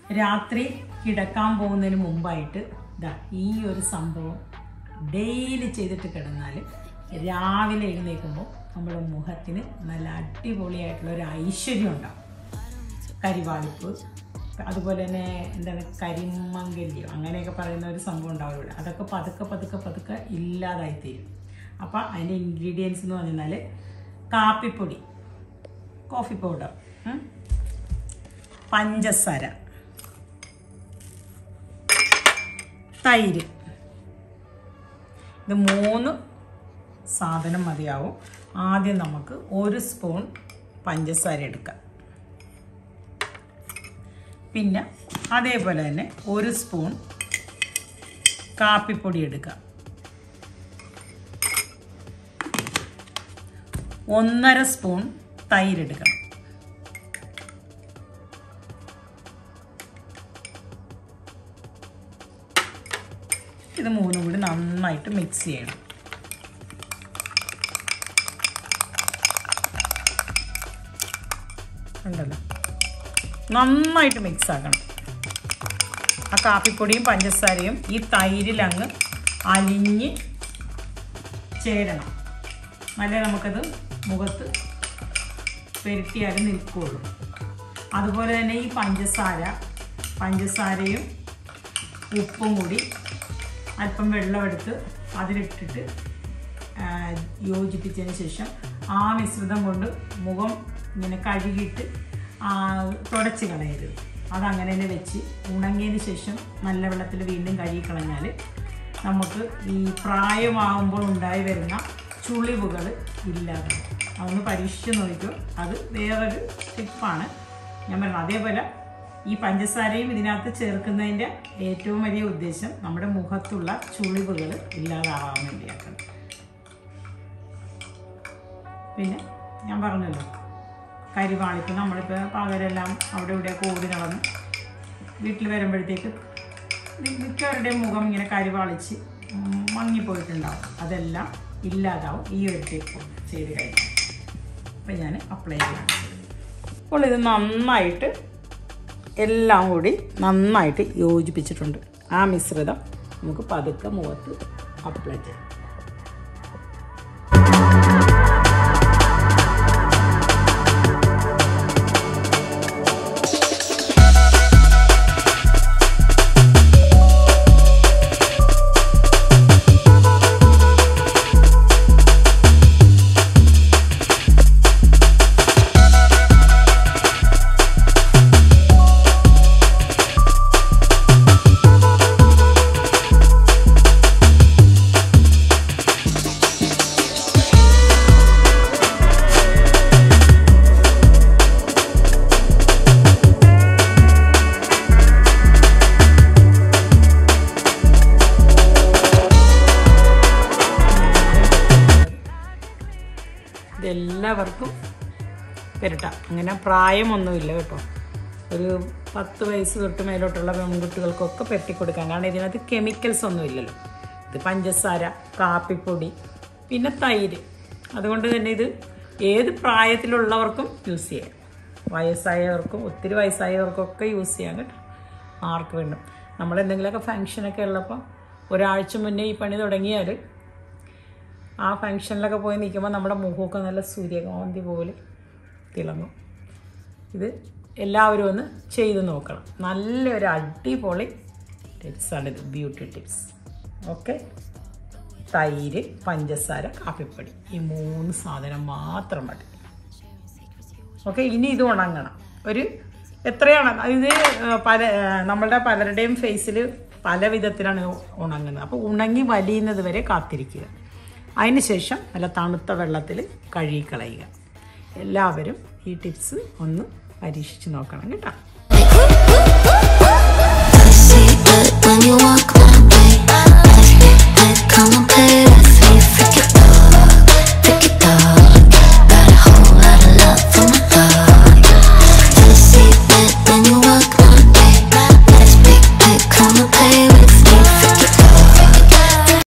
രാത്രി കിടക്കാൻ പോകുന്നതിന് മുമ്പായിട്ട് ഇതാ ഈ ഒരു സംഭവം ഡെയിലി ചെയ്തിട്ട് കിടന്നാൽ രാവിലെ എഴുന്നേൽക്കുമ്പോൾ നമ്മുടെ മുഖത്തിന് നല്ല അടിപൊളിയായിട്ടുള്ള ഒരു ഐശ്വര്യം ഉണ്ടാവും കരിവാളിപ്പ് അതുപോലെ തന്നെ എന്താണ് കരിമംഗല്യം അങ്ങനെയൊക്കെ പറയുന്ന ഒരു സംഭവം ഉണ്ടാവും ഇവിടെ അതൊക്കെ പതുക്കെ പതുക്കെ പതുക്കെ ഇല്ലാതായി തീരും അപ്പോൾ അതിൻ്റെ ഇൻഗ്രീഡിയൻസ് എന്ന് പറഞ്ഞാൽ കാപ്പിപ്പൊടി കോഫി പൗഡർ ഉം, പഞ്ചസാര തൈര് ഇത് മൂന്ന് സാധനം മതിയാവും ആദ്യം നമുക്ക് ഒരു സ്പൂൺ പഞ്ചസാര എടുക്കാം പിന്നെ അതേപോലെ തന്നെ ഒരു സ്പൂൺ കാപ്പിപ്പൊടി എടുക്കാം ഒന്നര സ്പൂൺ തൈര് എടുക്കണം ഇത് മൂന്നും കൂടി നന്നായിട്ട് മിക്സ് ചെയ്യണം ഉണ്ടല്ലോ നന്നായിട്ട് മിക്സ് ആക്കണം ആ കാപ്പിപ്പൊടിയും പഞ്ചസാരയും ഈ തൈരിലങ്ങ് അലിഞ്ഞ് ചേരണം നല്ല നമുക്കത് മുഖത്ത് പെരുട്ടിയാലും നിൽക്കുകയുള്ളൂ അതുപോലെ തന്നെ ഈ പഞ്ചസാര പഞ്ചസാരയും ഉപ്പും കൂടി അല്പം വെള്ളമെടുത്ത് അതിലിട്ടിട്ട് ആ, യോജിപ്പിച്ചതിന് ശേഷം ആ മിശ്രിതം കൊണ്ട് മുഖം ഇങ്ങനെ കഴുകിയിട്ട് ആ, തുടച്ച് കളയരുത് അതങ്ങനെ തന്നെ വെച്ച് ഉണങ്ങിയതിന് ശേഷം നല്ല വെള്ളത്തിൽ വീണ്ടും കഴുകി കളഞ്ഞാൽ നമുക്ക് ഈ പ്രായമാകുമ്പോൾ ഉണ്ടായി വരുന്ന ചുളിവുകൾ ഇല്ലാതാവും അതൊന്ന് പരീക്ഷിച്ച് നോക്കിക്കോ അത് വേറൊരു ടിപ്പാണ് ഞാൻ പറഞ്ഞത് അതേപോലെ ഈ പഞ്ചസാരയും ഇതിനകത്ത് ചേർക്കുന്നതിൻ്റെ ഏറ്റവും വലിയ ഉദ്ദേശം നമ്മുടെ മുഖത്തുള്ള ചുളിവുകൾ ഇല്ലാതാവാൻ വേണ്ടിയാക്കണം പിന്നെ ഞാൻ പറഞ്ഞല്ലോ കരിവാളിപ്പ് നമ്മളിപ്പോൾ പകരെല്ലാം അവിടെ ഇവിടെ ഓടി നടന്ന് വീട്ടിൽ വരുമ്പോഴത്തേക്ക് മി- മിക്കവരുടെയും മുഖം ഇങ്ങനെ കരിവാളിച്ച് ഉം, മങ്ങിപ്പോയിട്ടുണ്ടാവും അതെല്ലാം ഇല്ലാതാവും ഈ ഒരു ടിപ്പ് ചെയ്ത് കഴിഞ്ഞാൽ അപ്പം ഞാൻ അപ്ലൈ ചെയ്യാം അപ്പോൾ ഇത് നന്നായിട്ട് എല്ലാം കൂടി നന്നായിട്ട് യോജിപ്പിച്ചിട്ടുണ്ട് ആ മിശ്രിതം നമുക്ക് പതുക്കെ മുഖത്ത് അപ്ലൈ ചെയ്യാം ഇതെല്ലാവർക്കും പെരട്ടാം അങ്ങനെ പ്രായമൊന്നുമില്ല കേട്ടോ ഒരു പത്ത് വയസ്സ് തൊട്ട് മേലോട്ടുള്ള പെൺകുട്ടികൾക്കൊക്കെ പെരട്ടി കൊടുക്കാം കാരണം ഇതിനകത്ത് കെമിക്കൽസ് ഒന്നും ഇല്ലല്ലോ ഇത് പഞ്ചസാര കാപ്പിപ്പൊടി പിന്നെ തൈര് അതുകൊണ്ട് തന്നെ ഇത് ഏത് പ്രായത്തിലുള്ളവർക്കും യൂസ് ചെയ്യാം വയസ്സായവർക്കും ഒത്തിരി വയസ്സായവർക്കൊക്കെ യൂസ് ചെയ്യാം കേട്ടോ ആർക്ക് വേണം നമ്മൾ എന്തെങ്കിലുമൊക്കെ ഫങ്ഷനൊക്കെ ഉള്ളപ്പോൾ ഒരാഴ്ച മുന്നേ ഈ പണി തുടങ്ങിയാൽ ആ ഫങ്ഷനിലൊക്കെ പോയി നിൽക്കുമ്പോൾ നമ്മുടെ മുഖമൊക്കെ നല്ല സൂര്യകാന്തി പോലെ തിളങ്ങും ഇത് എല്ലാവരും ഒന്ന് ചെയ്ത് നോക്കണം നല്ലൊരു അടിപൊളി ടിപ്സാണ് ഇത് ബ്യൂട്ടി ടിപ്സ് ഓക്കെ തൈര് പഞ്ചസാര കാപ്പിപ്പൊടി ഈ മൂന്ന് സാധനം മാത്രം മതി ഓക്കെ ഇനി ഇത് ഉണങ്ങണം ഒരു എത്രയാണ് ഇത് പല നമ്മളുടെ പലരുടെയും ഫേസിൽ പല വിധത്തിലാണ് ഇത് ഉണങ്ങുന്നത് അപ്പോൾ ഉണങ്ങി വലിയുന്നത് വരെ കാത്തിരിക്കുക അതിനുശേഷം നല്ല തണുത്ത വെള്ളത്തിൽ കഴുകിക്കളയുക എല്ലാവരും ഈ ടിപ്സ് ഒന്ന് പരീക്ഷിച്ച് നോക്കണം കേട്ടോ I see it when you walk my way. I, I contemplate